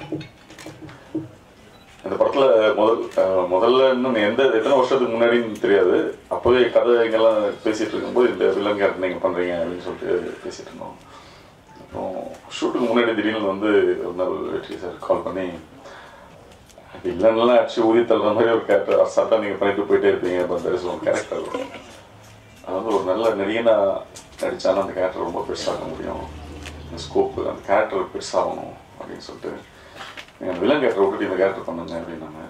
இந்த படத்துல முதல் அஹ், முதல்ல இன்னும் எந்த எத்தனை வருஷத்துக்கு முன்னாடின்னு தெரியாது அப்போவே கதை இங்கெல்லாம் பேசிட்டு இருக்கும்போது இந்த வில்லன் கேரக்டர் நீங்க பண்றீங்க அப்படின்னு சொல்லிட்டு பேசிட்டு இருந்தோம் அப்புறம் ஷூட்டுக்கு முன்னாடி திடீர்னு வந்து ஒரு நாள் வெற்றி சார் கால் பண்ணி வில்லன்லாம் அடிச்சு ஊதி தள்ளுற மாதிரி ஒரு கேரக்டர் அசால்ட்டா நீங்க பண்ணிட்டு போயிட்டே இருப்பீங்க but there is one character அது வந்து ஒரு நல்ல நடிகனா நடிச்சாலும் அந்த கேரக்டர் ரொம்ப பெருசாக முடியும் அந்த ஸ்கோப்பு அந்த கேரக்டர் பெருசாகணும் அப்படின்னு சொல்லிட்டு நீங்கள் அந்த வில்லன் கேரக்டர் விட்டுட்டு இந்த கேரக்டர் பண்ணுங்க அப்படின்னாங்க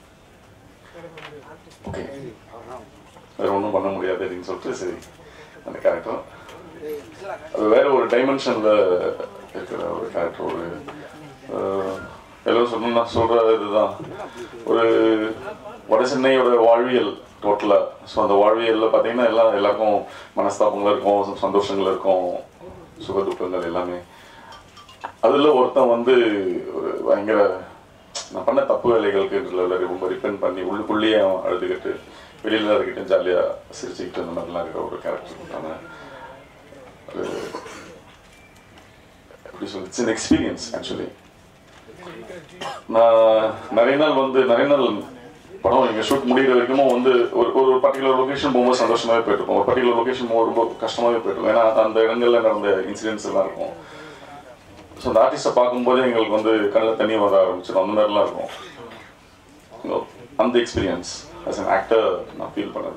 ஓகே வேற ஒன்றும் பண்ண முடியாது அப்படின்னு சொல்லிட்டு சரி அந்த கேரக்டர் அது வேற ஒரு டைமென்ஷன்ல இருக்கிற ஒரு கேரக்டர் ஒரு அஹ், எல்லாம் சொல்லணும் நான் சொல்ற இதுதான் ஒரு வட சென்னையோட வாழ்வியல் டோட்டலா ஸோ அந்த வாழ்வியல்ல பார்த்தீங்கன்னா எல்லாம் எல்லாருக்கும் மனஸ்தாபங்கள் இருக்கும் சந்தோஷங்கள் இருக்கும் சுக துக்கங்கள் எல்லாமே அதுல ஒருத்தன் வந்து ஒரு பயங்கர நான் பண்ண தப்பு வேலைகளுக்கு ரொம்ப ரிப்பெண்ட் பண்ணி உள்ளுக்குள்ளேயே அவன் அழுதுகிட்டு வெளியில இருக்கிட்டு ஜாலியா சிரிச்சுக்கிட்டு அந்த மாதிரிலாம் இருக்கிற ஒரு கேரக்டர் கொடுத்தாங்க அது எப்படி சொல்லு இட்ஸ் எக்ஸ்பீரியன்ஸ் ஆக்சுவலி நான் நிறைய நாள் வந்து நிறைய நாள் படம் எங்க ஷூட் முடிகிற வரைக்கும் வந்து ஒரு ஒரு பர்டிகுலர் லொகேஷன் போகும்போது சந்தோஷமாவே போயிட்டு ஒரு பர்டிகுலர் லொகேஷன் போகும்போது ரொம்ப கஷ்டமாவே போயிட்டு ஏன்னா அந்த இடங்கள்ல நடந்த இன்சிடென்ட்ஸ் எல்லாம் இருக்கும் ஸோ அந்த ஆர்டிஸ்ட்டை பார்க்கும்போது எங்களுக்கு வந்து கண்ணில் தண்ணி வர ஆரம்பிச்சிடும் அந்த மாதிரிலாம் இருக்கும் You know, அந்த எக்ஸ்பீரியன்ஸ் ஆஸ் an ஆக்டர் நான் ஃபீல் பண்ணது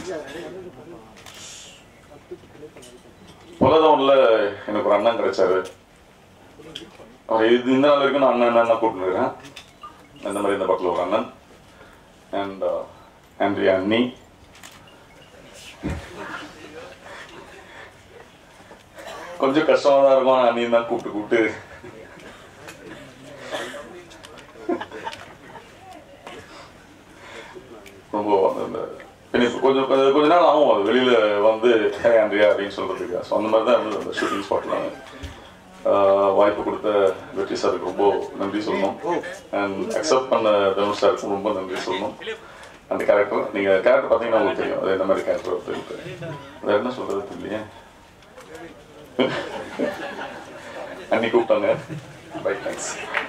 பொலதவன்ல எனக்கு ஒரு அண்ணன் கிடைச்சாரு அவர் இது இந்த நாள் வரைக்கும் நான் அண்ணன் அண்ணன் கூப்பிட்டுருக்கேன் அந்த மாதிரி இந்த பக்கத்தில் ஒரு அண்ணன் அண்ட் ஆண்ட்ரியா அண்ணி கொஞ்சம் கஷ்டமா தான் இருக்கும் ஆனா அண்ணியும் தான் கூப்பிட்டு கூப்பிட்டு ரொம்ப அந்த பின்ன இப்ப கொஞ்சம் கொஞ்சம் கொஞ்ச நாள் ஆகும் அது வெளியில வந்து "ஹே, ஆண்ட்ரியா அப்படின்னு சொல்றதுக்கு ஸோ அந்த மாதிரி தான் இருந்தது அந்த ஷூட்டிங் ஸ்பாட்லாம் வாய்ப்பு கொடுத்த வெற்றி சாருக்கு ரொம்ப நன்றி சொல்லணும் அண்ட் அக்செப்ட் பண்ண தனுஷ் சாருக்கும் ரொம்ப நன்றி சொல்லணும் அந்த கேரக்டர் நீங்க கேரக்டர் பார்த்தீங்கன்னா உங்களுக்கு தெரியும் அது என்ன மாதிரி கேரக்டர் அப்படின்ட்டு வேற என்ன சொல்றது தெரியலையே அன்னி கூப்பிட்டாங்க பை தேங்க்ஸ்